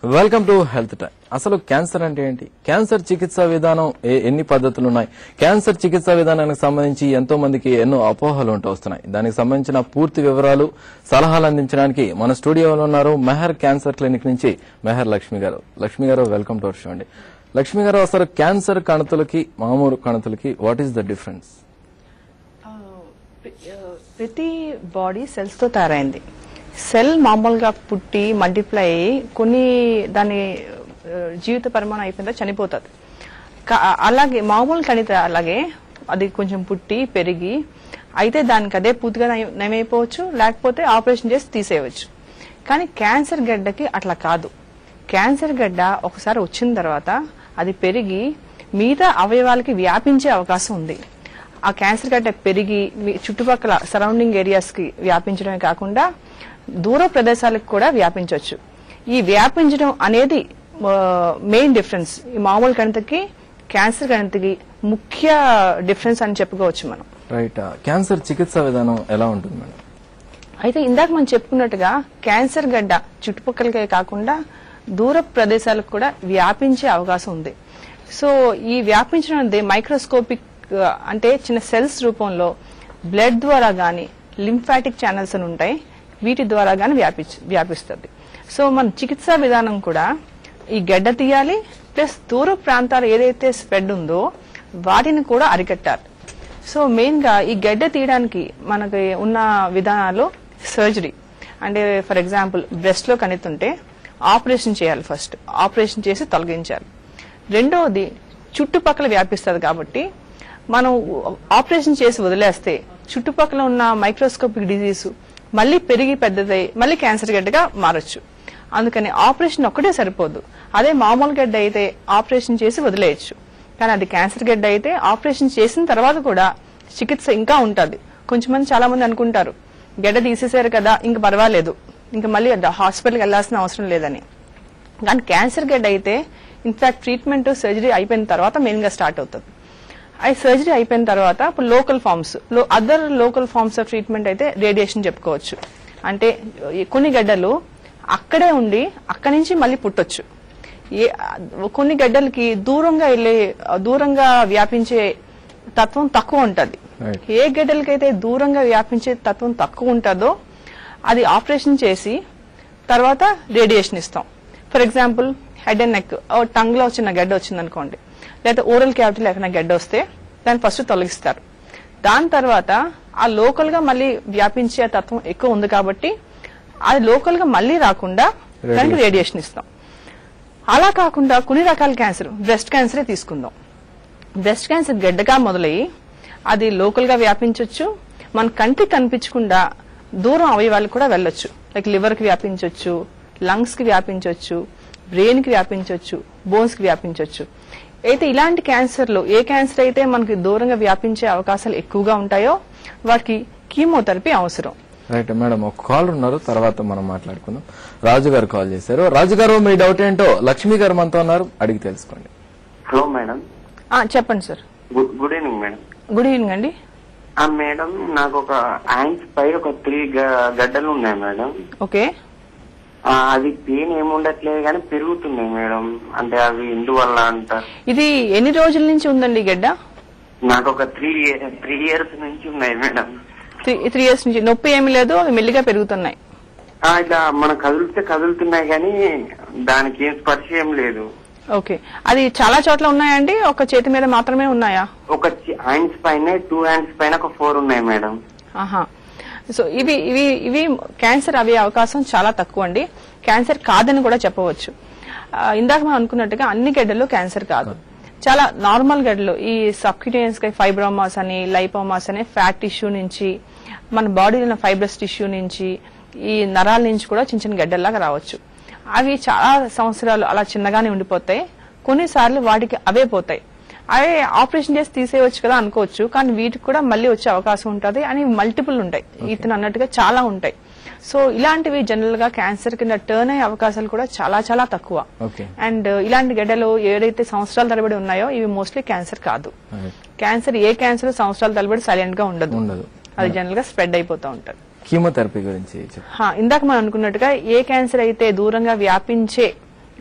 Welcome to health time అసలు cancer అంటే ఏంటి క్యాన్సర్ చికిత్సా విధానం ఏ- ఎన్ని పద్ధతులు ఉన్నాయి క్యాన్సర్ చికిత్సా విధానానికి సంబంధించి ఎంతో మందికి ఎన్నో అపోహలు ఉంటూ వస్తున్నాయి దానికి సంబంధించిన పూర్తి వివరాలు సలహాలు అందించడానికి మన స్టూడియోలో ఉన్నారు మెహర్ క్యాన్సర్ క్లినిక్ నుంచి మెహర్ లక్ష్మి గారు లక్ష్మి గారు వెల్కమ్ టు అవర్ షో అండి లక్ష్మి గారు అసలు క్యాన్సర్ కణతులకి మామూలు కణతులకి వాట్ ఈస్ ద డిఫరెన్స్ ప్రతి బాడీ సెల్స్ తో తయారైంది సెల్ మామూలుగా పుట్టి మల్టిప్లై అయ్యి కొన్ని దాని ఆ, జీవిత పరిమాణం అయిపోయిందా చనిపోతుంది కా- అలాగే మామూలు కణిత అలాగే అది కొంచెం పుట్టి పెరిగి అయితే దానికి అదే పూర్తిగా నయం- నయమైపోవచ్చు లేకపోతే ఆపరేషన్ చేసి తీసేయవచ్చు కానీ క్యాన్సర్ గడ్డకి అట్లా కాదు క్యాన్సర్ గడ్డ ఒకసారి వచ్చిన తర్వాత అది పెరిగి మిగతా అవయవాలకి వ్యాపించే అవకాశం ఉంది ఆ క్యాన్సర్ గడ్డ పెరిగి మీ చుట్టుపక్కల సరౌండింగ్ ఏరియాస్ కి వ్యాపించడమే కాకుండా దూర ప్రదేశాలకు కూడా వ్యాపించవచ్చు ఈ వ్యాపించడం అనేది మెయిన్ డిఫరెన్స్ ఈ మామూలు గణితకి క్యాన్సర్ గణితకి ముఖ్య డిఫరెన్స్ అని చెప్పుకోవచ్చు మనం రైట్ క్యాన్సర్ చికిత్సా విధానం ఎలా ఉంటుంది మేడం అయితే ఇందాక మనం చెప్పుకున్నట్టుగా క్యాన్సర్ గడ్డ చుట్టుపక్కలకే కాకుండా దూర ప్రదేశాలకు కూడా వ్యాపించే అవకాశం ఉంది సో ఈ వ్యాపించడం అనేది మైక్రోస్కోపిక్ ఆ, అంటే చిన్న సెల్స్ రూపంలో బ్లడ్ ద్వారా గాని లింఫాటిక్ ఛానల్స్ అని ఉంటాయి వీటి ద్వారా గాని వ్యాపి వ్యాపిస్తుంది సో మన చికిత్సా విధానం కూడా ఈ గడ్డ తీయాలి ప్లస్ దూర ప్రాంతాలు ఏదైతే స్ప్రెడ్ ఉందో వాటిని కూడా అరికట్టాలి సో మెయిన్ గా ఈ గడ్డ తీయడానికి మనకి ఉన్న విధానాలు సర్జరీ అంటే ఫర్ ఎగ్జాంపుల్ బ్రెస్ట్ లో కణితుంటే ఆపరేషన్ చేయాలి ఫస్ట్ ఆపరేషన్ చేసి తొలగించాలి రెండవది చుట్టుపక్కల వ్యాపిస్తుంది కాబట్టి మనం ఆపరేషన్ చేసి వదిలేస్తే చుట్టుపక్కల ఉన్న మైక్రోస్కోపిక్ డిజీజ్ మళ్ళీ పెరిగి పెద్దదై మళ్ళీ క్యాన్సర్ గడ్డగా మారొచ్చు అందుకని ఆపరేషన్ ఒక్కటే సరిపోదు అదే మామూలు గడ్డ అయితే ఆపరేషన్ చేసి వదిలేయచ్చు కానీ అది క్యాన్సర్ గడ్డ అయితే ఆపరేషన్ చేసిన తర్వాత కూడా చికిత్స ఇంకా ఉంటుంది కొంచెం మంది చాలా మంది అనుకుంటారు గడ్డ తీసేశారు కదా ఇంక పర్వాలేదు ఇంకా మళ్ళీ హాస్పిటల్కి వెళ్లాల్సిన అవసరం లేదని కానీ క్యాన్సర్ గడ్డ అయితే ఇన్ఫాక్ట్ ట్రీట్మెంట్ సర్జరీ అయిపోయిన తర్వాత మెయిన్ గా స్టార్ట్ అవుతుంది అది సర్జరీ అయిపోయిన తర్వాత ఇప్పుడు local forms other local forms of treatment అయితే రేడియేషన్ చెప్పుకోవచ్చు అంటే ఈ కొన్ని గడ్డలు అక్కడే ఉండి అక్కడి నుంచి మళ్ళీ పుట్టొచ్చు ఏ కొన్ని గడ్డలకి దూరంగా వెళ్ళే దూరంగా వ్యాపించే తత్వం తక్కువ ఉంటది Right. ఏ గడ్డలకైతే దూరంగా వ్యాపించే తత్వం తక్కువ ఉంటుందో అది ఆపరేషన్ చేసి తర్వాత రేడియేషన్ ఇస్తాం for example head and neck tongue లో చిన్న గడ్డ వచ్చింది అనుకోండి లేదా ఓరల్ క్యావిటీలో ఎక్కడ గడ్డ వస్తే దాన్ని ఫస్ట్ తొలగిస్తారు దాని తర్వాత ఆ లోకల్ గా మళ్ళీ వ్యాపించే తత్వం ఎక్కువ ఉంది కాబట్టి అది లోకల్ గా మళ్ళీ రాకుండా దానికి రేడియేషన్ ఇస్తాం అలా కాకుండా కొన్ని రకాల క్యాన్సర్ బ్రెస్ట్ క్యాన్సరే తీసుకుందాం బ్రెస్ట్ క్యాన్సర్ గడ్డగా మొదలయ్యి అది లోకల్ గా వ్యాపించవచ్చు మన కంటికి కనిపించకుండా దూరం అవయవాలకు కూడా వెళ్ళొచ్చు లైక్ లివర్ కి వ్యాపించవచ్చు లంగ్స్ కి వ్యాపించవచ్చు బ్రెయిన్ కి వ్యాపించవచ్చు బోన్స్ కి వ్యాపించవచ్చు అయితే ఇలాంటి క్యాన్సర్లు ఏ క్యాన్సర్ అయితే మనకి దూరంగా వ్యాపించే అవకాశాలు ఎక్కువగా ఉంటాయో వాటికి కీమోథెరపీ అవసరం రైట్ మేడం ఒక కాల్ ఉన్నారు తర్వాత మనం మాట్లాడుకుందాం రాజు గారు కాల్ చేశారు రాజు గారు మీ డౌట్ ఏంటో లక్ష్మి గారు మనతో ఉన్నారు అడిగి తెలుసుకోండి హలో మేడం ఆ, చెప్పండి sir good good evening madam good evening అండి ఆ మేడం నాకు ఒక హ్యాండ్స్ పై ఒక త్రీ గ- గడ్డలు ఉన్నాయి మేడం ఓకే ఆ, అది పెయిన్ ఏముండట్లేదు కానీ పెరుగుతున్నాయి మేడం అంటే అవి ఎందువల్ల అంటారు ఇది ఎన్ని రోజుల నుంచి ఉందండి ఈ గడ్డ నాకు ఒక త్రీ త్రీ ఇయర్స్ నుంచి ఉన్నాయి మేడం త్రీ త్రీ ఇయర్స్ నుంచి నొప్పి ఏమీ లేదు అవి మెల్లిగా పెరుగుతున్నాయి ఆ, ఇట్లా మనం కదిలితే కదులుతున్నాయి కానీ దానికి ఏం స్పర్శ ఏం లేదు ఓకే అది చాలా చోట్ల ఉన్నాయండి ఒక చేతి మీద మాత్రమే ఉన్నాయా ఒక హ్యాండ్స్ పైన టూ హ్యాండ్స్ పైన ఒక ఫోర్ ఉన్నాయి మేడం ఆహా సో ఇవి ఇవి ఇవి క్యాన్సర్ అయ్యే అవకాశం చాలా తక్కువ అండి క్యాన్సర్ కాదని కూడా చెప్పవచ్చు ఆ, ఇందాక మనం అనుకున్నట్టుగా అన్ని గడ్డలు క్యాన్సర్ కాదు చాలా నార్మల్ గడ్డలు ఈ సబ్క్యూటేనియస్ ఫైబ్రోమాస్ అని లైపోమాస్ అనే ఫ్యాట్ టిష్యూ నుంచి మన బాడీలో ఉన్న ఫైబ్రస్ టిష్యూ నుంచి ఈ నరాల నుంచి కూడా చిన్న చిన్న గడ్డల్లాగా రావచ్చు అవి చాలా సంవత్సరాలు అలా చిన్నగానే ఉండిపోతాయి కొన్నిసార్లు వాటికి అవే పోతాయి అవి ఆపరేషన్ చేసి తీసేయవచ్చు కదా అనుకోవచ్చు కానీ వీటికి కూడా మళ్ళీ వచ్చే అవకాశం ఉంటుంది అని మల్టిపుల్ ఉంటాయి ఇతను అన్నట్టుగా చాలా ఉంటాయి సో ఇలాంటివి జనరల్ గా క్యాన్సర్ కింద టర్న్ అయ్యే అవకాశాలు కూడా చాలా చాలా తక్కువ ఓకే అండ్ ఇలాంటి గడ్డలు ఏదైతే సంవత్సరాల తరబడి ఉన్నాయో ఇవి మోస్ట్లీ క్యాన్సర్ కాదు Right. క్యాన్సర్ ఏ క్యాన్సర్ సంవత్సరాల తరబడి సైలెంట్ గా ఉండదు ఉండదు అది జనరల్ గా స్ప్రెడ్ అయిపోతూ ఉంటుంది కీమోథెరపీ గురించి చెప్పు హా, ఇందాక మనం అనుకున్నట్టుగా ఏ క్యాన్సర్ అయితే దూరంగా వ్యాపించే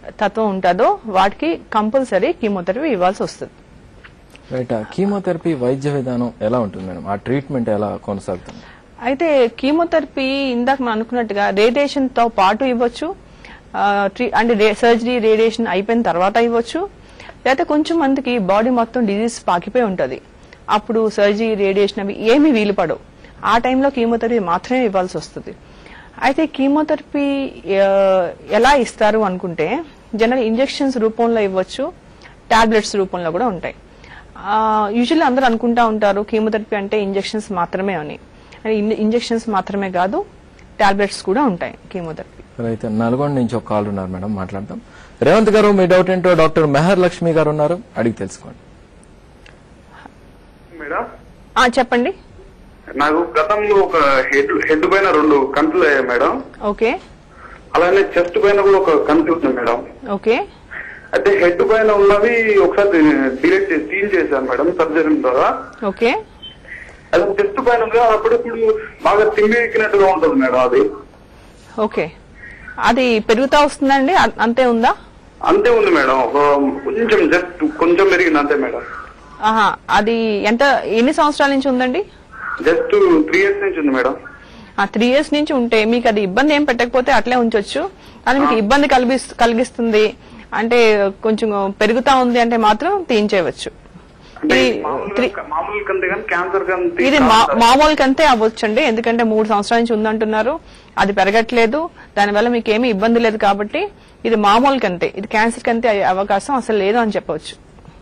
తత్వం ఉంటుందో వాటికి కంపల్సరీ కీమోథెరపీ ఇవ్వాల్సి వస్తుంది రైట్ కీమోథెరపీ వైద్య విధానం ఎలా ఉంటుంది మేడం ఆ ట్రీట్మెంట్ ఎలా కొనసాగుతుంది అయితే కీమోథెరపీ ఇందాక మనం అనుకున్నట్టుగా రేడియేషన్ తో పాటు ఇవ్వచ్చు ఆ, ట్రీ- అంటే రే- సర్జరీ రేడియేషన్ అయిపోయిన తర్వాత ఇవ్వచ్చు లేకపోతే కొంచెం మందికి బాడీ మొత్తం డిజీజ్ పాకిపోయి ఉంటది అప్పుడు సర్జరీ రేడియేషన్ అవి ఏమీ వీలు పడవు ఆ టైంలో కీమోథెరపీ మాత్రమే ఇవ్వాల్సి వస్తుంది అయితే కీమోథెరపీ ఆ, ఎలా ఇస్తారు అనుకుంటే జనరల్ ఇంజెక్షన్స్ రూపంలో ఇవ్వచ్చు టాబ్లెట్స్ రూపంలో కూడా ఉంటాయి యూజువల్లీ అందరూ అనుకుంటా ఉంటారు కీమోథెరపీ అంటే ఇంజెక్షన్స్ మాత్రమే అని ఇంజెక్షన్స్ మాత్రమే కాదు టాబ్లెట్స్ కూడా ఉంటాయి కీమోథెరపీ రైట్ నల్గొండ నుంచి ఒక కాల్ ఉన్నారు మేడం మాట్లాడదాం రేవంత్ గారు మీ డౌట్ ఏంటో డాక్టర్ మెహర్ లక్ష్మి గారు ఉన్నారు అడిగి తెలుసుకోండి మేడం ఆ, చెప్పండి నాకు గతంలో ఒక హెడ్ హెడ్ పైన రెండు కంతులు అయ్యాయి మేడం ఓకే అలానే చెస్ట్ పైన కూడా ఒక కంతు ఉంది మేడం ఓకే అయితే హెడ్ పైన ఉన్నవి ఒకసారి డిలీట్ చేసి సీల్ చేశాను మేడం సర్జరీ ద్వారా ఓకే అది చెస్ట్ పైన ఉంది అది అప్పుడప్పుడు బాగా తిమ్మికినట్టుగా ఉంటుంది మేడం అది ఓకే అది పెరుగుతా వస్తుందండి అ- అంతే ఉందా అంతే ఉంది మేడం ఒక కొంచెం జస్ట్ కొంచెం పెరిగింది అంతే మేడం ఆహా అది ఎంత ఎన్ని సంవత్సరాల నుంచి ఉందండి జస్ట్ త్రీ ఇయర్స్ నుంచి ఉంది మేడం ఆ త్రీ ఇయర్స్ నుంచి ఉంటే మీకు అది ఇబ్బంది ఏం పెట్టకపోతే అట్లే ఉంచొచ్చు అది మీకు ఇబ్బంది కలిగిస్- కలిగిస్తుంది అంటే కొంచెం పెరుగుతా ఉంది అంటే మాత్రం తీయించేయవచ్చు అంటే ఇది మామూలుగా త్రీ మామూలు కంతే కానీ క్యాన్సర్ కంతే ఇది మా- మామూలు కంతే అవ్వచ్చండి ఎందుకంటే మూడు సంవత్సరాల నుంచి ఉందంటున్నారు అది పెరగట్లేదు దానివల్ల మీకు ఏమీ ఇబ్బంది లేదు కాబట్టి ఇది మామూలు కంతే ఇది క్యాన్సర్ కంతే అయ్యే అవకాశం అసలు లేదు అని చెప్పవచ్చు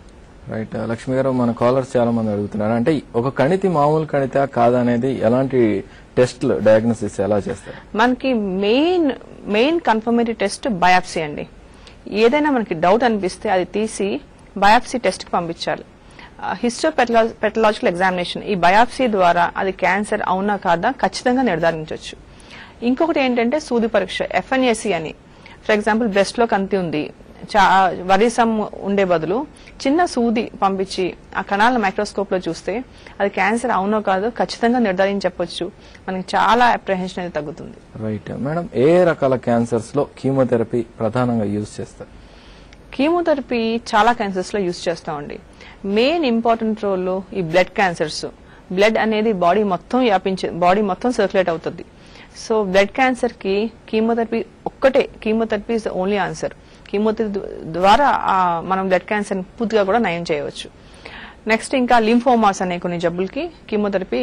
రైట్ లక్ష్మి గారు మన కాలర్స్ చాలా మంది అడుగుతున్నారు అంటే ఒక కణితి మామూలు కణిత కాదా అనేది ఎలాంటి టెస్ట్లు డయాగ్నోసిస్ ఎలా చేస్తారు మనకి main main confirmatory test biopsy అండి ఏదైనా మనకి డౌట్ అనిపిస్తే అది తీసి బయాప్సీ టెస్ట్ కి పంపించాలి హిస్టో పెటలాజికల్ ఎగ్జామినేషన్ ఈ బయాప్సీ ద్వారా అది క్యాన్సర్ అవునా కాదా ఖచ్చితంగా నిర్ధారించవచ్చు ఇంకొకటి ఏంటంటే సూది పరీక్ష ఎఫ్ఎన్ఏసి అని ఫర్ ఎగ్జాంపుల్ బ్రెస్ట్ లో కంతి ఉంది చా వరీసం ఉండే బదులు చిన్న సూది పంపించి ఆ కణాల మైక్రోస్కోప్ లో చూస్తే అది క్యాన్సర్ అవునో కాదో ఖచ్చితంగా నిర్ధారించి చెప్పొచ్చు మనకి చాలా అప్రహెన్షన్ అనేది తగ్గుతుంది రైట్ మేడం ఏ రకాల క్యాన్సర్స్ లో కీమోథెరపీ ప్రధానంగా యూజ్ చేస్తారు కీమోథెరపీ చాలా క్యాన్సర్స్ లో యూజ్ చేస్తామండి మెయిన్ ఇంపార్టెంట్ రోల్ ఈ బ్లడ్ క్యాన్సర్స్ బ్లడ్ అనేది బాడీ మొత్తం వ్యాపించే బాడీ మొత్తం సర్క్యులేట్ అవుతుంది సో బ్లడ్ క్యాన్సర్ కి కీమోథెరపీ ఒక్కటే chemotherapy is the only answer chemotherapy ద్వారా ఆ, మనం బ్లడ్ క్యాన్సర్ పూర్తిగా కూడా నయం చేయవచ్చు నెక్స్ట్ ఇంకా లింఫోమాస్ అనే కొన్ని జబ్బులకి కీమోథెరపీ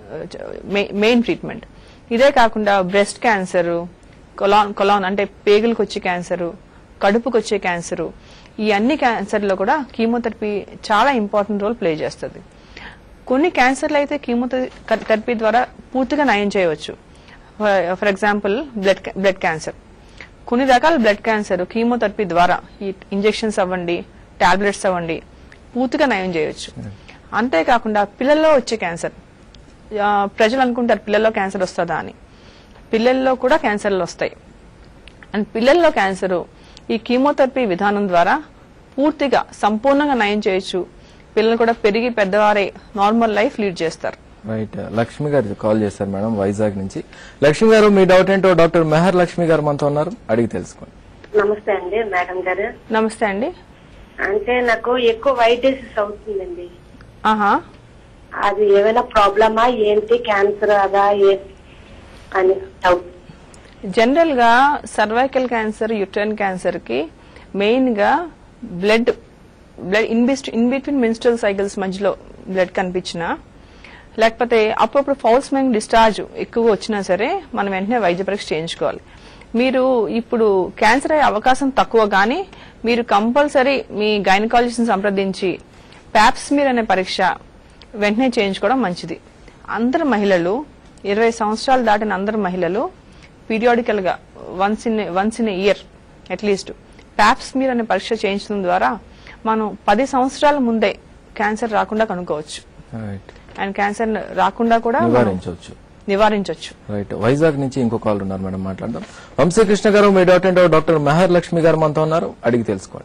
మెయిన్ ట్రీట్మెంట్ ఇదే కాకుండా బ్రెస్ట్ క్యాన్సర్ కొలాన్ కొలాన్ అంటే పేగులకు వచ్చే క్యాన్సర్ కడుపుకు వచ్చే క్యాన్సర్ ఈ అన్ని క్యాన్సర్లో కూడా కీమోథెరపీ చాలా ఇంపార్టెంట్ రోల్ ప్లే చేస్తుంది కొన్ని క్యాన్సర్లు అయితే కీమోథెరపీ ద్వారా పూర్తిగా నయం చేయవచ్చు for example blood blood cancer కొన్ని రకాల బ్లడ్ క్యాన్సర్ కీమోథెరపీ ద్వారా ఈ ఇంజెక్షన్స్ అవ్వండి టాబ్లెట్స్ అవ్వండి పూర్తిగా నయం చేయొచ్చు అంతేకాకుండా పిల్లల్లో వచ్చే క్యాన్సర్ ఆ, ప్రజలు అనుకుంటారు పిల్లల్లో క్యాన్సర్ వస్తుందా అని పిల్లల్లో కూడా క్యాన్సర్లు వస్తాయి అండ్ పిల్లల్లో క్యాన్సర్ ఈ కీమోథెరపీ విధానం ద్వారా పూర్తిగా సంపూర్ణంగా నయం చేయొచ్చు పిల్లలు కూడా పెరిగి పెద్దవారై నార్మల్ లైఫ్ లీడ్ చేస్తారు రైట్ లక్ష్మి గారు కాల్ చేశారు మేడం వైజాగ్ నుంచి లక్ష్మి గారు మీ డౌట్ ఏంటో డాక్టర్ మెహర్ లక్ష్మి గారు మనతో ఉన్నారు అడిగి తెలుసుకోండి నమస్తే అండి మేడం గారు నమస్తే అండి అంటే నాకు ఎక్కువ వైట్ డిసీజ్ అవుతుందండి ఆహా అది ఏమైనా ప్రాబ్లమా ఏంటి క్యాన్సర్ అదా ఏ అని డౌట్ జనరల్ గా సర్వైకల్ క్యాన్సర్ యుట్రైన్ క్యాన్సర్ కి మెయిన్ గా blood blood in in between menstrual cycles మధ్యలో బ్లడ్ కనిపించినా లేకపోతే అప్పుడప్పుడు ఫౌల్ స్మెయింగ్ డిశ్చార్జ్ ఎక్కువ వచ్చినా సరే మనం వెంటనే వైద్య పరీక్ష చేయించుకోవాలి మీరు ఇప్పుడు క్యాన్సర్ అయ్యే అవకాశం తక్కువ కానీ మీరు కంపల్సరీ మీ గైనకాలజిస్ట్ని సంప్రదించి ప్యాప్స్మీర్ అనే పరీక్ష వెంటనే చేయించుకోవడం మంచిది అందరు మహిళలు ఇరవై సంవత్సరాలు దాటిన అందరు మహిళలు పీరియాడికల్ గా once in once in year at least pap smear అనే పరీక్ష చేయించడం ద్వారా మనం పది సంవత్సరాల ముందే క్యాన్సర్ రాకుండా కనుక్కోవచ్చు రైట్ అండ్ క్యాన్సర్ రాకుండా కూడా మనం నివారించవచ్చు నివారించవచ్చు రైట్ వైజాగ్ నుంచి ఇంకో కాల్ ఉన్నారు మేడం మాట్లాడదాం వంశీకృష్ణ గారు మీ డౌట్ ఏంటో డాక్టర్ మెహర్ లక్ష్మి గారు మనతో ఉన్నారు అడిగి తెలుసుకోండి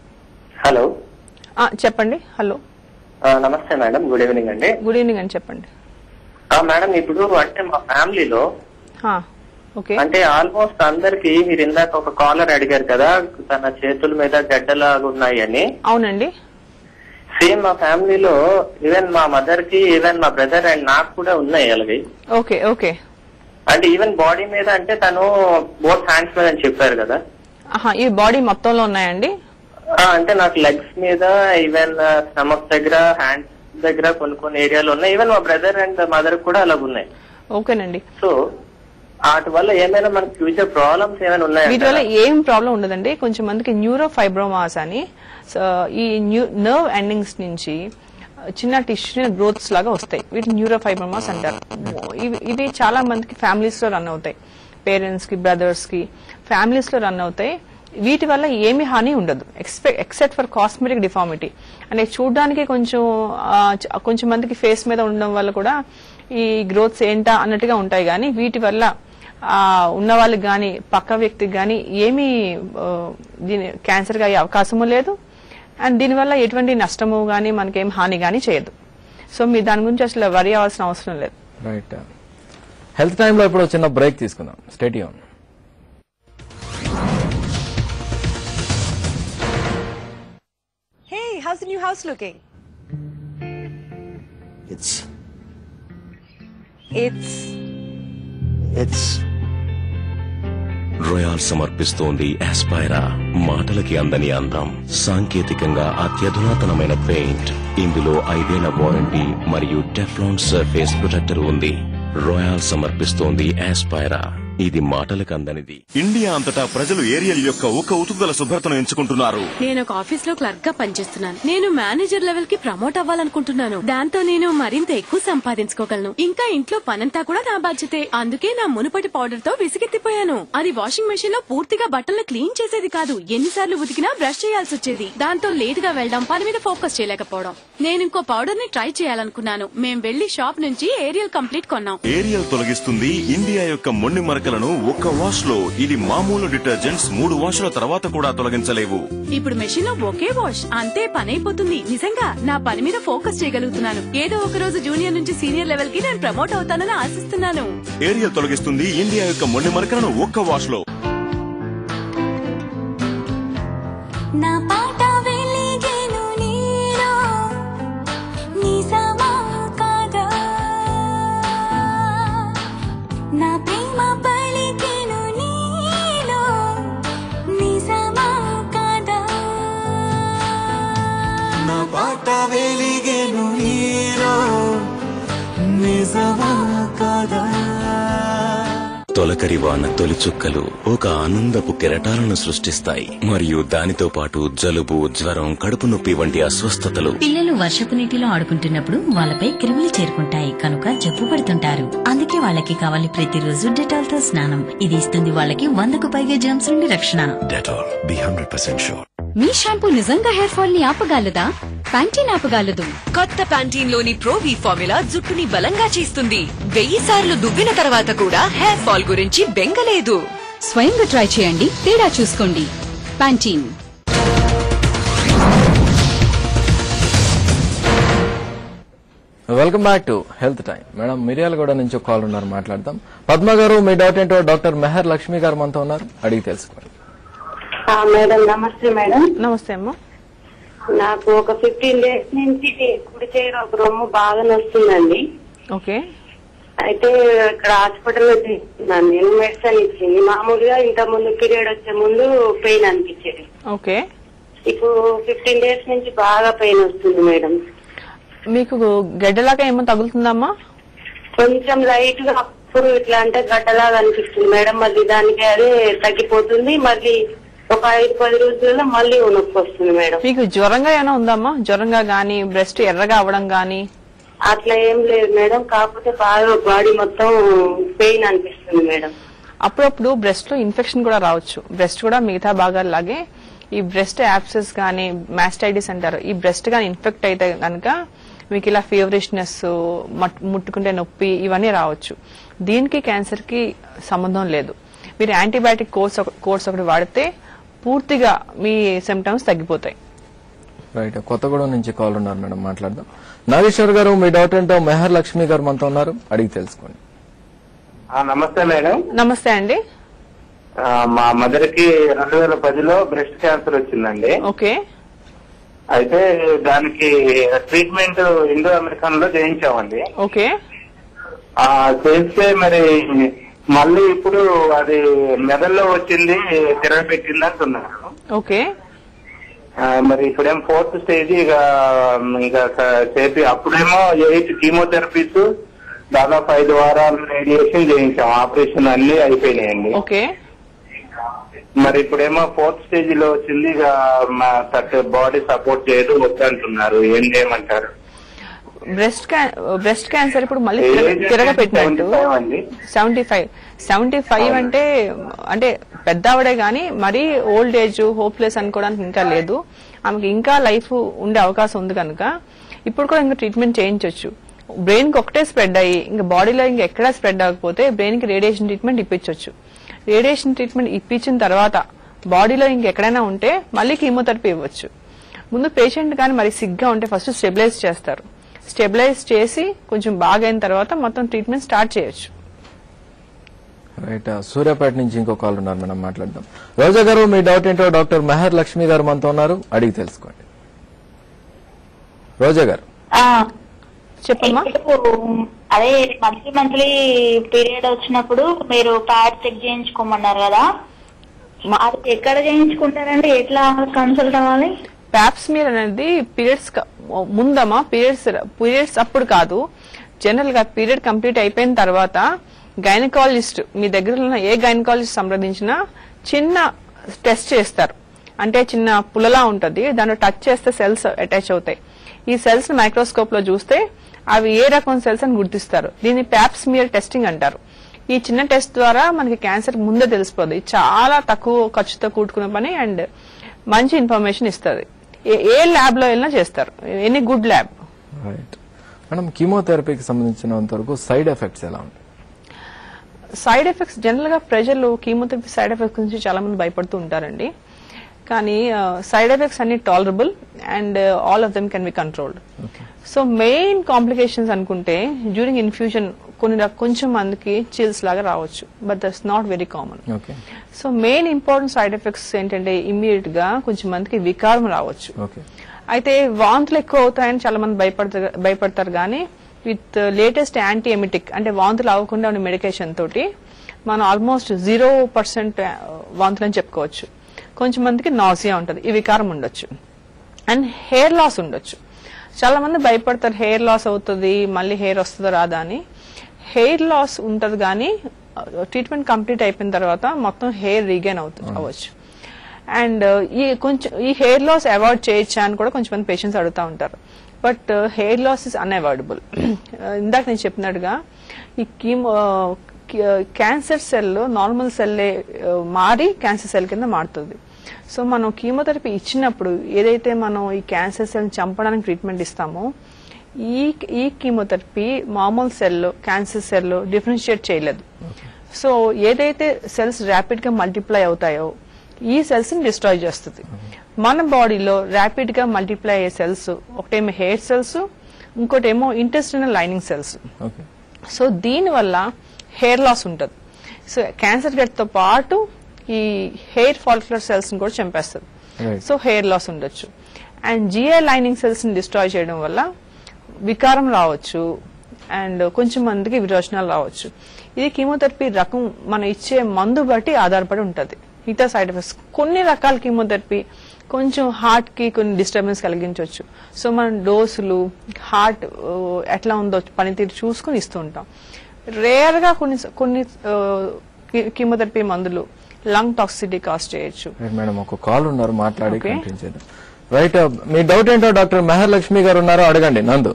హలో ఆ, చెప్పండి హలో ఆ, నమస్తే మేడం గుడ్ ఈవినింగ్ అండి గుడ్ ఈవినింగ్ అని చెప్పండి ఆ, మేడం ఇప్పుడు అంటే మా ఫ్యామిలీలో ఆ, ఓకే అంటే ఆల్మోస్ట్ అందరికి మీరు ఇందాక ఒక కాలర్ అడిగారు కదా తన చేతుల మీద గడ్డలాగా ఉన్నాయని అవునండి సేమ్ మా ఫ్యామిలీలో ఈవెన్ మా మదర్ కి ఈవెన్ మా బ్రదర్ అండ్ నాకు కూడా ఉన్నాయి అలాగే ఓకే ఓకే అంటే ఈవెన్ బాడీ మీద అంటే తను బోత్ హ్యాండ్స్ మీద అని చెప్పారు కదా ఆహా ఈ బాడీ మొత్తంలో ఉన్నాయండి ఆ, అంటే నాకు లెగ్స్ మీద ఈవెన్ స్టమక్ దగ్గర హ్యాండ్స్ దగ్గర కొన్ని కొన్ని ఏరియాలు ఉన్నాయి ఈవెన్ మా బ్రదర్ అండ్ మదర్ కూడా అలాగ ఉన్నాయి ఓకేనండి సో వాటి వల్ల ఏమైనా మనకి ఫ్యూచర్ ప్రాబ్లమ్స్ ఏమైనా వీటి వల్ల ఉన్నాయా ఏం ప్రాబ్లం ఉండదండి కొంచెం మందికి న్యూరో ఫైబ్రోమాస్ అని సో ఈ నర్వ్ ఎండింగ్స్ నుంచి చిన్న టిష్యూ గ్రోత్స్ లాగా వస్తాయి వీటిని న్యూరో ఫైబ్రోమాస్ అంటారు ఇవి ఇవి చాలా మందికి ఫ్యామిలీస్ లో రన్ అవుతాయి పేరెంట్స్ కి బ్రదర్స్ కి ఫ్యామిలీస్ లో రన్ అవుతాయి వీటి వల్ల ఏమి హాని ఉండదు ఎక్సెప్ట్ ఫర్ కాస్మెటిక్ డిఫార్మిటీ అంటే చూడడానికి కొంచెం ఆ, చ- కొంచెం మందికి ఫేస్ మీద ఉండడం వల్ల కూడా ఈ గ్రోత్స్ ఏంటా అన్నట్టుగా ఉంటాయి కానీ వీటి వల్ల ఆ, ఉన్న వాళ్ళకి కానీ పక్క వ్యక్తికి కానీ ఏమీ ఆ, దీని క్యాన్సర్ గా అయ్యే అవకాశము లేదు అండ్ దీనివల్ల ఎటువంటి నష్టము కానీ మనకేం హాని కానీ చేయదు సో మీరు దాని గురించి అసలు వరి అవ్వాల్సిన అవసరం లేదు రైట్ హెల్త్ టైంలో ఇప్పుడు ఒక చిన్న బ్రేక్ తీసుకుందాం stadium Hey, how's the new house looking? It's It's it's royal సమర్పిస్తోంది ఆస్పైరా మాటలకి అందని అందం సాంకేతికంగా అత్యధునాతనమైన పెయింట్ ఇందులో ఐదేళ్ల వారంటీ మరియు టెఫ్లాన్ సర్ఫేస్ ప్రొటెక్టర్ ఉంది రోయాల్ సమర్పిస్తోంది ఆస్పైరా ఇది మాటలకు అందనిది ఇండియా అంతటా ప్రజలు ఏరియల్ యొక్క ఒక ఉతుకుదల శుభ్రతను ఎంచుకుంటున్నారు నేను ఒక ఆఫీస్ లో క్లర్క్ గా పనిచేస్తున్నాను నేను మేనేజర్ లెవెల్ కి ప్రమోట్ అవ్వాలనుకుంటున్నాను దాంతో నేను మరింత ఎక్కువ సంపాదించుకోగలను ఇంకా ఇంట్లో పనంతా కూడా నా బాధ్యతే అందుకే నా మునుపటి పౌడర్ తో విసిగెత్తిపోయాను అది వాషింగ్ మెషిన్ లో పూర్తిగా బట్టలను క్లీన్ చేసేది కాదు ఎన్నిసార్లు ఉతికినా బ్రష్ చేయాల్సి వచ్చేది దాంతో లేట్ గా వెళ్దాం పని మీద ఫోకస్ చేయలేకపోవడం నేను ఇంకో పౌడర్ ని ట్రై చేయాలనుకున్నాను మేం వెళ్లి షాప్ నుంచి ఏరియల్ కంప్లీట్ కొన్నాం ఏరియల్ తొలగిస్తుంది ఇండియా యొక్క మొండి మరకలను ఒక్క వాష్ లో ఇది మామూలు డిటర్జెంట్స్ మూడు వాష్ల తర్వాత కూడా తొలగించలేవు ఇప్పుడు మెషిన్ లో ఒకే వాష్ అంతే పని అయిపోతుంది నిజంగా నా పని మీద ఫోకస్ చేయగలుగుతున్నాను ఏదో ఒక రోజు జూనియర్ నుంచి సీనియర్ లెవెల్ కి నేను ప్రమోట్ అవుతానని ఆశిస్తున్నాను ఏరియల్ తొలగిస్తుంది ఇండియా యొక్క మొండి మరకలను ఒక్క వాష్ లో నా పాట వెలిగెను నీలో నిజమా కాదా నా ప్రేమ పలికెను నీలో నిజమా కాదా నా పాట వెలిగెను నీలో నిజమా కాదా తొలకరి వాన తొలి చుక్కలు ఒక ఆనందపు కెరటాలను సృష్టిస్తాయి మరియు దానితో పాటు జలుబు జ్వరం కడుపు నొప్పి వంటి అస్వస్థతలు పిల్లలు వర్షపు నీటిలో ఆడుకుంటున్నప్పుడు వాళ్ళపై క్రిములు చేరుకుంటాయి కనుక జబ్బు పడుతుంటారు అందుకే వాళ్ళకి కావాలి ప్రతిరోజు డెటాల్ తో స్నానం ఇది ఇస్తుంది వాళ్ళకి వందకు పైగా జర్మ్స్ నుండి రక్షణ Dettol B hundred percent sure మీ షాంపూ నిజంగా హెయిర్ ఫాల్ ని ఆపగలదా ప్యాంటీన్ ఆపగలదు కొత్త ప్యాంటీన్ లోని ప్రో వి ఫార్ములా జుట్టుని బలంగా చేస్తుంది వెయ్యి సార్లు దువ్విన తర్వాత కూడా హెయిర్ ఫాల్ గురించి బెంగలేదు స్వయంగా ట్రై చేయండి తేడా చూసుకోండి Pantene welcome back to health time madam Miryalaguda నుంచి ఒక కాల్ ఉన్నారు మాట్లాడదాం పద్మ గారు మీ డౌట్ ఏంటో డాక్టర్ మెహర్ లక్ష్మి గారు మనతో ఉన్నారు అడిగి తెలుసుకోండి ఆ, మేడం నమస్తే మేడం నమస్తే అమ్మా నాకు ఒక ఫిఫ్టీన్ డేస్ నుంచి కుడి చేయడం ఒక రొమ్ము బాగా నొస్తుందండి ఓకే అయితే ఇక్కడ హాస్పిటల్లో తీసుకున్నాను నేను మెడిసిన్ ఇచ్చింది మామూలుగా ఇంత ముందు పీరియడ్ వచ్చే ముందు పెయిన్ అనిపించేది ఓకే ఇప్పుడు ఫిఫ్టీన్ డేస్ నుంచి బాగా పెయిన్ వస్తుంది మేడం మీకు గడ్డలాగా ఏమో తగులుతుందమ్మా కొంచెం లైట్ గా అప్పుడు ఇట్లా అంటే గడ్డలాగా అనిపిస్తుంది మేడం మళ్ళీ దానికి అదే తగ్గిపోతుంది మళ్ళీ ఒక ఐదు పది రోజుల్లో మళ్ళీ నొప్పి వస్తుంది మేడం మీకు జ్వరంగా ఏమైనా ఉందమ్మా జ్వరంగా గానీ బ్రెస్ట్ ఎర్రగా అవడం గానీ అట్లా ఏం లేదు మేడం కాకపోతే బాగా బాడీ మొత్తం పెయిన్ అనిపిస్తుంది మేడం అప్పుడప్పుడు బ్రెస్ట్ లో ఇన్ఫెక్షన్ కూడా రావచ్చు బ్రెస్ట్ కూడా మిగతా భాగాల్లాగే ఈ బ్రెస్ట్ యాప్సెస్ కానీ మాస్టైటిస్ అంటారు ఈ బ్రెస్ట్ కానీ ఇన్ఫెక్ట్ అయితే కనుక మీకు ఇలా ఫీవరిష్నెస్ ముట్టుకుంటే నొప్పి ఇవన్నీ రావచ్చు దీనికి క్యాన్సర్ కి సంబంధం లేదు మీరు యాంటీబయాటిక్ కోర్స్ కోర్స్ ఒకటి వాడితే పూర్తిగా మీ సిమ్టమ్స్ తగ్గిపోతాయి రైట్ కొత్తగూడెం నుంచి కాల్ ఉన్నారు మేడం మాట్లాడదాం నాగేశ్వర్ గారు మీ డౌట్ ఏంటో మెహర్ లక్ష్మి గారు మనతో ఉన్నారు అడిగి తెలుసుకోండి ఆ, నమస్తే మేడం నమస్తే అండి ఆ, మా మదర్ కి రెండు వేల పదిలో బ్రెస్ట్ క్యాన్సర్ వచ్చిందండి ఓకే అయితే దానికి ట్రీట్మెంట్ ఇండో అమెరికన్ లో చేయించామండి ఓకే ఆ చేస్తే మరి మళ్ళీ ఇప్పుడు అది మెదడులో వచ్చింది తిరగబెట్టింది అంటున్నారు ఓకే ఆ, మరి ఇప్పుడేం ఫోర్త్ స్టేజ్ ఇక ఇక చేపి అప్పుడేమో ఎయిట్ కీమోథెరపీస్ దాదాపు ఐదు వారాలు రేడియేషన్ చేయించాం ఆపరేషన్ అన్ని అయిపోయినాయండి ఓకే మరి ఇప్పుడేమో ఫోర్త్ స్టేజ్ లో వచ్చింది ఇక మా బాడీ సపోర్ట్ చేయదు వద్దంటున్నారు ఏం చేయమంటారు బ్రెస్ట్ క్యాన్ బ్రెస్ట్ క్యాన్సర్ ఇప్పుడు మళ్ళీ ఏజ్ తిరగపెట్టినట్టు 75 అండి. సెవెంటీ ఫైవ్ సెవెంటీ ఫైవ్ అంటే అంటే పెద్ద ఆవిడే గానీ మరీ ఓల్డ్ ఏజ్ హోప్లెస్ అనుకోవడానికి ఇంకా లేదు ఆమెకి ఇంకా లైఫ్ ఉండే అవకాశం ఉంది కనుక ఇప్పుడు కూడా ఇంకా ట్రీట్మెంట్ చేయించవచ్చు బ్రెయిన్ కి ఒకటే స్ప్రెడ్ అయ్యి ఇంకా బాడీలో ఇంకా ఎక్కడా స్ప్రెడ్ అవ్వకపోతే బ్రెయిన్ కి రేడియేషన్ ట్రీట్మెంట్ ఇప్పించవచ్చు రేడియేషన్ ట్రీట్మెంట్ ఇప్పించిన తర్వాత బాడీలో ఇంకెక్కడైనా ఉంటే మళ్ళీ కీమోథెరపీ ఇవ్వచ్చు ముందు పేషెంట్ కానీ మరి సిగ్గా ఉంటే ఫస్ట్ స్టెబిలైజ్ చేస్తారు స్టెబిలైజ్ చేసి కొంచెం బాగైన తర్వాత మొత్తం ట్రీట్మెంట్ స్టార్ట్ చేయొచ్చు రైట్ సూర్యాపేట నుంచి ఇంకో కాల్ ఉన్నారు మనం మాట్లాడదాం రోజా గారు మీ డౌట్ ఏంటో డాక్టర్ మెహర్ లక్ష్మి గారు మనతో ఉన్నారు అడిగి తెలుసుకోండి రోజా గారు చెప్పమ్మా అదే మంత్లీ మంత్లీ పీరియడ్ వచ్చినప్పుడు మీరు ప్యాడ్ చెక్ చేయించుకోమన్నారు కదా అది ఎక్కడ చేయించుకుంటారండి ఎట్లా కన్సల్ట్ అవ్వాలి ప్యాప్స్మియర్ అనేది పీరియడ్స్ ముందమ్మా పీరియడ్స్ పీరియడ్స్ అప్పుడు కాదు జనరల్ గా పీరియడ్ కంప్లీట్ అయిపోయిన తర్వాత గైనకాలజిస్ట్ మీ దగ్గర ఉన్న ఏ గైనకాలజిస్ట్ సంప్రదించినా చిన్న టెస్ట్ చేస్తారు అంటే చిన్న పులలా ఉంటది దాంట్లో టచ్ చేస్తే సెల్స్ అటాచ్ అవుతాయి ఈ సెల్స్ మైక్రోస్కోప్ లో చూస్తే అవి ఏ రకం సెల్స్ అని గుర్తిస్తారు దీన్ని ప్యాప్స్మియర్ టెస్టింగ్ అంటారు ఈ చిన్న టెస్ట్ ద్వారా మనకి క్యాన్సర్ ముందే తెలిసిపోతుంది ఇది చాలా తక్కువ ఖర్చుతో కూడుకున్న పని అండ్ మంచి ఇన్ఫర్మేషన్ ఇస్తుంది ఏ ల్యాబ్ లో వెళ్ళినా చేస్తారు any good lab right madam కీమోథెరపీకి సంబంధించినంత వరకు సైడ్ ఎఫెక్ట్స్ ఎలా ఉంటాయి సైడ్ ఎఫెక్ట్స్ జనరల్ గా ప్రజలు కీమోథెరపీ సైడ్ ఎఫెక్ట్స్ నుంచి చాలా మంది భయపడుతూ ఉంటారండి కానీ సైడ్ ఎఫెక్ట్స్ అన్ని tolerable and all of them can be controlled so main complications అనుకుంటే డ్యూరింగ్ ఇన్ఫ్యూజన్ కొన్ని రక- కొంచెం మందికి చిల్స్ లాగా రావచ్చు but that's not very common okay so main important side effects ఏంటంటే ఇమ్మీడియట్ గా కొంచెం మందికి వికారం రావచ్చు ఓకే అయితే వాంతులు ఎక్కువ అవుతాయని చాలా మంది భయపడతారు భయపడతారు కానీ విత్ లేటెస్ట్ యాంటీ ఎమిటిక్ అంటే వాంతులు అవ్వకుండా ఉన్న మెడికేషన్ తోటి మనం ఆల్మోస్ట్ జీరో పర్సెంట్ వాంతులు అని చెప్పుకోవచ్చు కొంచెం మందికి నాసియా ఉంటుంది ఈ వికారం ఉండొచ్చు అండ్ హెయిర్ లాస్ ఉండొచ్చు చాలా మంది భయపడతారు హెయిర్ లాస్ అవుతుంది మళ్ళీ హెయిర్ వస్తుందో రాదా అని హెయిర్ లాస్ ఉంటది కానీ ట్రీట్మెంట్ కంప్లీట్ అయిపోయిన తర్వాత మొత్తం హెయిర్ రీగైన్ అవుతుంది అవ్వచ్చు అండ్ ఈ కొంచెం ఈ హెయిర్ లాస్ అవాయిడ్ చేయొచ్చా అని కూడా కొంచెం మంది పేషెంట్స్ అడుగుతూ ఉంటారు but hair loss is unavoidable ఇందాక నేను చెప్పినట్టుగా ఈ కీమో క్యాన్సర్ సెల్ నార్మల్ సెల్లే మారి క్యాన్సర్ సెల్ కింద మారుతుంది సో మనం కీమోథెరపీ ఇచ్చినప్పుడు ఏదైతే మనం ఈ క్యాన్సర్ సెల్ చంపడానికి ట్రీట్మెంట్ ఇస్తామో ఈ ఈ కీమోథెరపీ మామూలు సెల్ క్యాన్సర్ సెల్ డిఫరెన్షియేట్ చేయలేదు సో ఏదైతే సెల్స్ ర్యాపిడ్ గా మల్టిప్లై అవుతాయో ఈ సెల్స్ ని డిస్ట్రాయ్ చేస్తుంది మన బాడీలో ర్యాపిడ్ గా మల్టిప్లై అయ్యే సెల్స్ ఒకటేమో హెయిర్ సెల్స్ ఇంకోటేమో intestinal lining cells okay so దీని వల్ల హెయిర్ లాస్ ఉంటుంది సో క్యాన్సర్ గట్ తో పాటు ఈ హెయిర్ ఫాలిక్యులర్ సెల్స్ ని కూడా చంపేస్తుంది Right. సో హెయిర్ లాస్ ఉండొచ్చు అండ్ జిఐ లైనింగ్ సెల్స్ ని డిస్ట్రాయ్ చేయడం వల్ల వికారం రావచ్చు అండ్ కొంచెం మందికి విరోచనాలు రావచ్చు ఇది కీమోథెరపీ రకం మనం ఇచ్చే మందు బట్టి ఆధారపడి ఉంటుంది మిగతా సైడ్ ఎఫెక్ట్స్ కొన్ని రకాల కీమోథెరపీ కొంచెం హార్ట్ కి కొన్ని డిస్టర్బెన్స్ కలిగించవచ్చు సో మనం డోసులు హార్ట్ ఎట్లా ఉందో పనితీరు చూసుకుని ఇస్తూ ఉంటాం రేర్ గా కొన్ని కొన్ని కీమోథెరపీ మందులు లంగ్ టాక్సిటీ కాస్ట్ చేయొచ్చు రైట్ మేడం ఒక కాల్ ఉన్నారు మాట్లాడి Okay. కంటిన్యూ చేద్దాం రైట్ మీ డౌట్ ఏంటో డాక్టర్ మెహర్ లక్ష్మి గారు ఉన్నారు అడగండి Nandu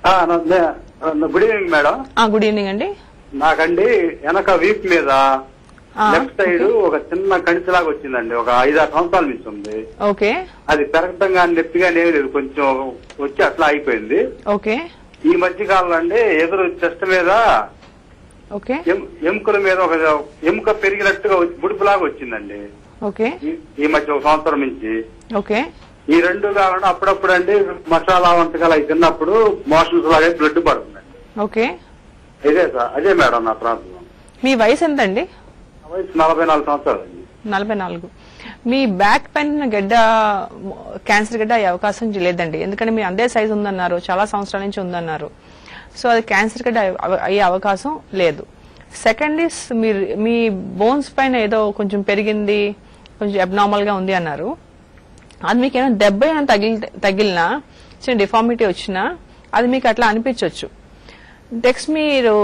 good evening madam good evening అండి నాకండి వెనక వీప్ మీద ఆ, లెఫ్ట్ సైడ్ ఒక చిన్న కణితిలాగా వచ్చిందండి ఒక ఐదారు సంవత్సరాల నుంచి ఉంది ఓకే అది పెరగటం కానీ నొప్పిగా ఏమీ లేదు కొంచెం వచ్చి అట్లా అయిపోయింది ఓకే ఈ మధ్య కాలంలో అండి ఎదురు చెస్ట్ మీద ఓకే ఎం- ఎముకల మీద ఒక ఎముక పెరిగినట్టుగా వచ్చి- బుడుపులాగా వచ్చిందండి ఓకే ఈ- ఈ మధ్య ఒక సంవత్సరం నుంచి ఓకే ఈ రెండు కాకుండా అప్పుడప్పుడు అండి మసాలా వంటకాలు అవి తిన్నప్పుడు మోషన్స్ లాగా బ్లడ్ పడుతుందండి ఓకే ఇదే సార్ అదే మేడం నా ప్రాబ్లం మీ వయసు ఎంతండి వయసు నలభై నాలుగు సంవత్సరాలు నలభై నాలుగు మీ బ్యాక్ పైన గడ్డ క్యాన్సర్ గడ్డ అయ్యే అవకాశం లేదండి ఎందుకంటే మీ అదే సైజ్ ఉందన్నారు చాలా సంవత్సరాల నుంచి ఉందన్నారు సో అది క్యాన్సర్ గడ్డ అవ- అయ్యే అవకాశం లేదు సెకండ్ ఇస్ మీ మీ బోన్స్ పైన ఏదో కొంచెం పెరిగింది కొంచెం అబ్నార్మల్ గా ఉంది అన్నారు అది మీకు ఏమైనా దెబ్బ ఏమైనా తగిలి తగిలినా చిన్న డిఫార్మిటీ వచ్చినా అది మీకు అట్లా అనిపించవచ్చు నెక్స్ట్ మీరు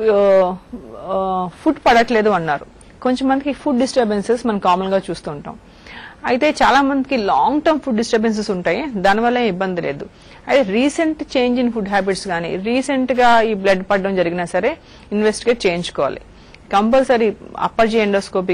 ఫుడ్ పడట్లేదు అన్నారు కొంచెం మందికి ఫుడ్ డిస్టర్బెన్సెస్ మనం కామన్ గా చూస్తుంటాం అయితే చాలా మందికి లాంగ్ టర్మ్ ఫుడ్ డిస్టర్బెన్సెస్ ఉంటాయి దానివల్ల ఏం ఇబ్బంది లేదు అయితే recent change in food habits కానీ రీసెంట్ గా ఈ బ్లడ్ పడడం జరిగినా సరే ఇన్వెస్టిగేట్ చేయించుకోవాలి కంపల్సరీ అప్పర్ జీ ఎండోస్కోపీ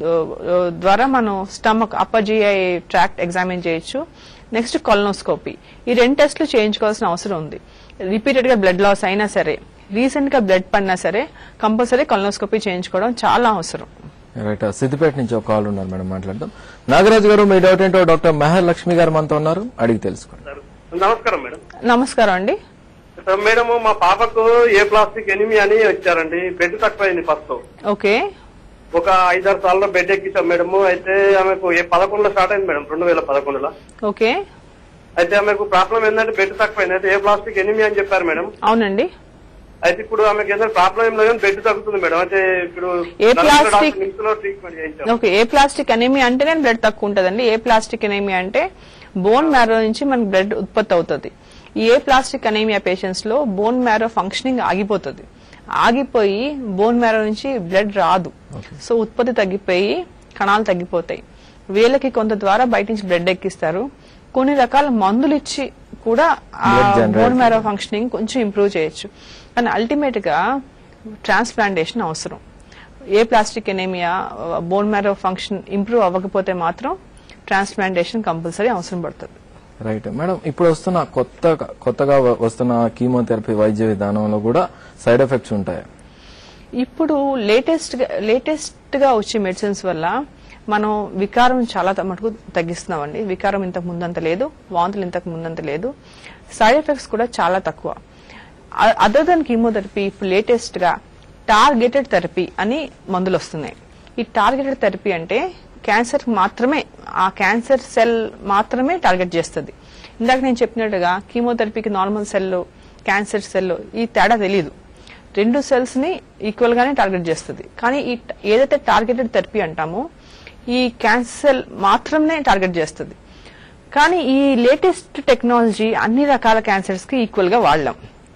ద్వారా మనం stomach upper GI tract examine చేయొచ్చు నెక్స్ట్ కొలనోస్కోపీ ఈ రెండు టెస్టులు చేయించుకోవాల్సిన అవసరం ఉంది రిపీటెడ్ గా బ్లడ్ లాస్ అయినా సరే రీసెంట్ గా బ్లడ్ పడినా సరే కంపల్సరీ కొలనోస్కోపీ చేయించుకోవడం చాలా అవసరం రైట్ సిద్దిపేట నుంచి ఒక కాల్ ఉన్నారు మేడం మాట్లాడదాం నాగరాజు గారు మీ డౌట్ ఏంటో డాక్టర్ మెహర్ లక్ష్మి గారు మనతో ఉన్నారు అడిగి తెలుసుకోండి నమస్కారం మేడం నమస్కారం అండి మేడం మా పాపకు ఏ ప్లాస్టిక్ ఎనిమి అని వచ్చారండి బెడ్ తక్కువైంది ఫస్ట్ ఓకే ఒక ఐదారు సార్లు బెడ్ ఎక్కించాం మేడం అయితే ఆమెకు ఏ పదకొండులో స్టార్ట్ అయింది మేడం రెండు వేల పదకొండులో ఓకే అయితే ఆమెకు ప్రాబ్లం ఏంటంటే బెడ్ తక్కువైంది అయితే ఏ ప్లాస్టిక్ ఎనిమి అని చెప్పారు మేడం అవునండి అయితే ఇప్పుడు ఆమెకి ఏదైనా ప్రాబ్లం ఏం లేదు కానీ బెడ్ తగ్గుతుంది మేడం అయితే ఇప్పుడు ఏ plastic? నిమ్స్ లో ట్రీట్మెంట్ చేయించాం ఓకే ఏ ప్లాస్టిక్ అనేమి అంటేనే బ్లడ్ తక్కువ ఉంటుందండి ఏ ప్లాస్టిక్ అనేమి అంటే బోన్ మ్యారో నుంచి మనకి బ్లడ్ ఉత్పత్తి అవుతుంది ఈ ఏ ప్లాస్టిక్ అనేమియా పేషెంట్స్ లో బోన్ మ్యారో ఫంక్షనింగ్ ఆగిపోతుంది ఆగిపోయి బోన్ మ్యారో నుంచి బ్లడ్ రాదు సో ఉత్పత్తి తగ్గిపోయి కణాలు తగ్గిపోతాయి వీళ్ళకి కొంత ద్వారా బయట నుంచి బ్లడ్ ఎక్కిస్తారు కొన్ని రకాల మందులు ఇచ్చి కూడా Blood generate bone marrow functioning కొంచెం ఇంప్రూవ్ చేయొచ్చు కానీ అల్టిమేట్ గా ట్రాన్స్ప్లాంటేషన్ అవసరం aplastic anaemia bone marrow function improve అవ్వకపోతే మాత్రం ట్రాన్స్ప్లాంటేషన్ కంపల్సరీ అవసరం పడుతుంది రైట్ మేడం ఇప్పుడు వస్తున్న కొత్త కొత్తగా వ- వస్తున్న కీమోథెరపీ వైద్య విధానంలో కూడా సైడ్ ఎఫెక్ట్స్ ఉంటాయి ఇప్పుడు లేటెస్ట్ లేటెస్ట్ గా వచ్చే మెడిసిన్స్ వల్ల మనం వికారం చాలా త- మటుకు తగ్గిస్తున్నామండి వికారం ఇంతకు ముందంత లేదు వాంతులు ఇంతకు ముందంత లేదు సైడ్ ఎఫెక్ట్స్ కూడా చాలా తక్కువ అదర్ దన్ కీమోథెరపీ ఇప్పుడు లేటెస్ట్ గా టార్గెటెడ్ థెరపీ అని మందులు వస్తున్నాయి ఈ టార్గెటెడ్ థెరపీ అంటే క్యాన్సర్ మాత్రమే ఆ క్యాన్సర్ సెల్ మాత్రమే టార్గెట్ చేస్తుంది ఇందాక నేను చెప్పినట్టుగా కీమోథెరపీకి నార్మల్ సెల్ క్యాన్సర్ సెల్ ఈ తేడా తెలియదు రెండు సెల్స్ ని ఈక్వల్ గానే టార్గెట్ చేస్తుంది కానీ ఈ ట- ఏదైతే టార్గెటెడ్ థెరపీ అంటామో ఈ క్యాన్సర్ మాత్రమే టార్గెట్ చేస్తుంది కానీ ఈ లేటెస్ట్ టెక్నాలజీ అన్ని రకాల క్యాన్సర్స్ కి ఈక్వల్ గా వాడలేం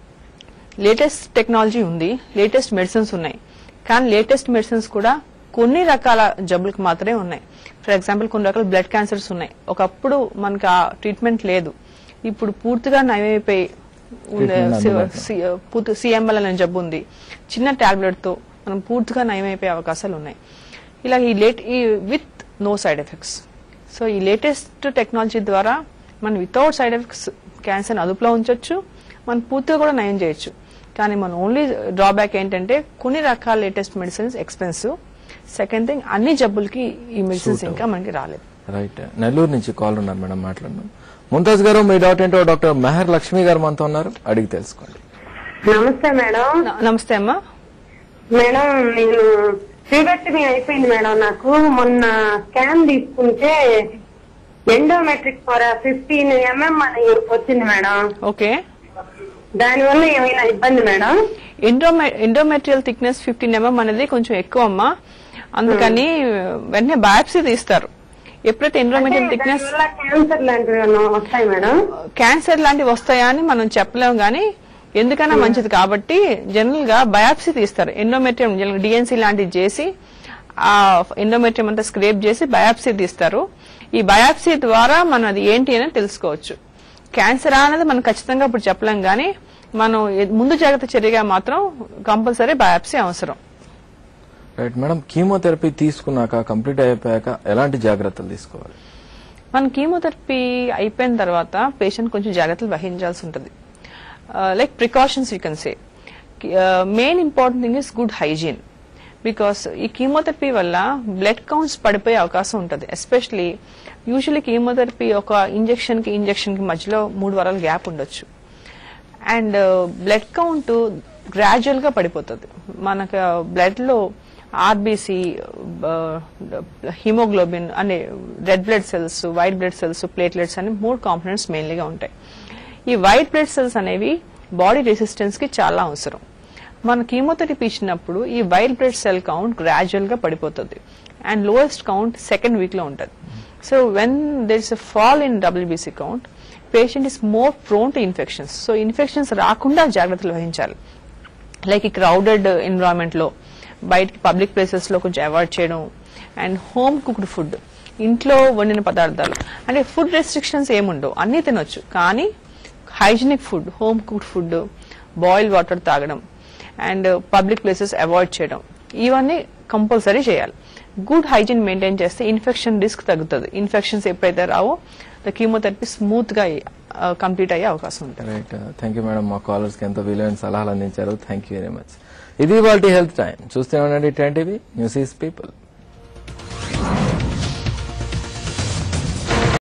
లేటెస్ట్ టెక్నాలజీ ఉంది లేటెస్ట్ మెడిసిన్స్ ఉన్నాయి కానీ లేటెస్ట్ మెడిసిన్స్ కూడా కొన్ని రకాల జబ్బులకు మాత్రమే ఉన్నాయి ఫర్ ఎగ్జాంపుల్ కొన్ని రకాల బ్లడ్ క్యాన్సర్స్ ఉన్నాయి ఒకప్పుడు మనకి ఆ ట్రీట్మెంట్ లేదు ఇప్పుడు పూర్తిగా నయమైపోయి Treatment అందుబాటులో. సిఎంఎల్ అనే జబ్బు ఉంది చిన్న టాబ్లెట్ తో మనం పూర్తిగా నయమైపోయే అవకాశాలు ఉన్నాయి ఇలా ఈ లేట్ ఈ with no side effects so ఈ లేటెస్ట్ టెక్నాలజీ ద్వారా మనం వితౌట్ సైడ్ ఎఫెక్ట్స్ క్యాన్సర్ అదుపులో ఉంచొచ్చు మనం పూర్తిగా కూడా నయం చేయొచ్చు కానీ మన ఓన్లీ డ్రాబ్యాక్ ఏంటంటే కొన్ని రకాల latest medicines expensive second thing అన్ని జబ్బులకి ఈ మెడిసిన్స్ Suit ఇంకా మనకి రాలేదు రైట్ నెల్లూరు నుంచి కాల్ ఉన్నారు మేడం మాట్లాడడం ముంతాజ్ గారు మీ డౌట్ ఏంటో డాక్టర్ మెహర్ లక్ష్మి గారు మనతో ఉన్నారు అడిగి తెలుసుకోండి నమస్తే మేడం నమస్తే అమ్మా మేడం నేను ప్రీబెక్టమీ అయిపోయింది మేడం నాకు మొన్న స్కాన్ తీసుకుంటే ఎండోమెట్రిక్ ఫర్ ఫిఫ్టీన్ ఎంఎం అని వచ్చింది మేడం ఓకే దానివల్ల ఏమైనా ఇబ్బంది మేడం ఎండోమె ఎండోమెట్రియల్ థిక్నెస్ ఫిఫ్టీన్ ఎంఎం అనేది కొంచెం ఎక్కువ అమ్మా అందుకని వెంటనే బయాప్సీ తీస్తారు ఎప్పుడైతే ఎండోమెట్రియల్ థిక్నెస్ దానివల్ల క్యాన్సర్ లాంటివి ఏమైనా వస్తాయి మేడం క్యాన్సర్ లాంటివి వస్తాయా అని మనం చెప్పలేము గానీ ఎందుకన్నా మంచిది కాబట్టి జనరల్ గా బయాప్సీ తీస్తారు ఎండోమెట్రియం డిఎన్సీ లాంటివి చేసి ఆ ఎండోమెట్రియం అంతా స్క్రేప్ చేసి బయాప్సీ తీస్తారు ఈ బయాప్సీ ద్వారా మనం అది ఏంటి అని తెలుసుకోవచ్చు క్యాన్సర్ అనేది మనం ఖచ్చితంగా ఇప్పుడు చెప్పలేం గానీ మనం ఎ- ముందు జాగ్రత్త చర్యగా మాత్రం కంపల్సరీ బయాప్సీ అవసరం రైట్ మేడం కీమోథెరపీ తీసుకున్నాక కంప్లీట్ అయిపోయాక ఎలాంటి జాగ్రత్తలు తీసుకోవాలి మన కీమోథెరపీ అయిపోయిన తర్వాత పేషెంట్ కొంచెం జాగ్రత్తలు వహించాల్సి ఉంటుంది like precautions you can say main important thing is good hygiene because ఈ కీమోథెరపీ వల్ల బ్లడ్ కౌంట్స్ పడిపోయే అవకాశం ఉంటుంది ఎస్పెషలీ యూజువల్లీ కీమోథెరపీ ఒక ఇంజెక్షన్ కి ఇంజెక్షన్ కి మధ్యలో మూడు వారాల గ్యాప్ ఉండొచ్చు అండ్ బ్లడ్ కౌంట్ గ్రాడ్యువల్ గా పడిపోతుంది మనకు బ్లడ్ లో ఆర్బీసీ హిమోగ్లోబిన్ అనే red blood cells white blood cells platelets అనే మూడు కాంపోనెంట్స్ మెయిన్లీగా ఉంటాయి ఈ వైట్ బ్లడ్ సెల్స్ అనేవి బాడీ రెసిస్టెన్స్ కి చాలా అవసరం మన కీమోథెరపీ ఇచ్చినప్పుడు ఈ white blood cell count gradual గా పడిపోతుంది and lowest count second week లో ఉంటుంది so when there is fall in WBC count patient is more prone to infections so infections రాకుండా జాగ్రత్తలు వహించాలి లైక్ ఈ క్రౌడెడ్ ఎన్విరాన్మెంట్ లో బయటికి పబ్లిక్ ప్లేసెస్ లో కొంచెం అవాయిడ్ చేయడం అండ్ హోమ్ కుక్డ్ ఫుడ్ ఇంట్లో వండిన పదార్థాలు అంటే ఫుడ్ రెస్ట్రిక్షన్స్ ఏముండవు అన్నీ తినొచ్చు కానీ hygienic food home cooked food boil water తాగడం అండ్ పబ్లిక్ ప్లేసెస్ అవాయిడ్ చేయడం ఇవన్నీ కంపల్సరీ చేయాలి గుడ్ హైజీన్ మెయింటైన్ చేస్తే ఇన్ఫెక్షన్ రిస్క్ తగ్గుతుంది ఇన్ఫెక్షన్స్ ఎప్పుడైతే రావో ద కీమోథెరపీ స్మూత్ గా కంప్లీట్ అయ్యే అవకాశం ఉంటుంది రైట్ థ్యాంక్ యూ మేడం మా కాలర్స్ కి ఎంతో విలువైన సలహాలు అందించారు థ్యాంక్ యూ వెరీ మచ్ ఇది వాళ్ళ హెల్త్ టైం చూస్తూనే ఉండండి ten TV news is people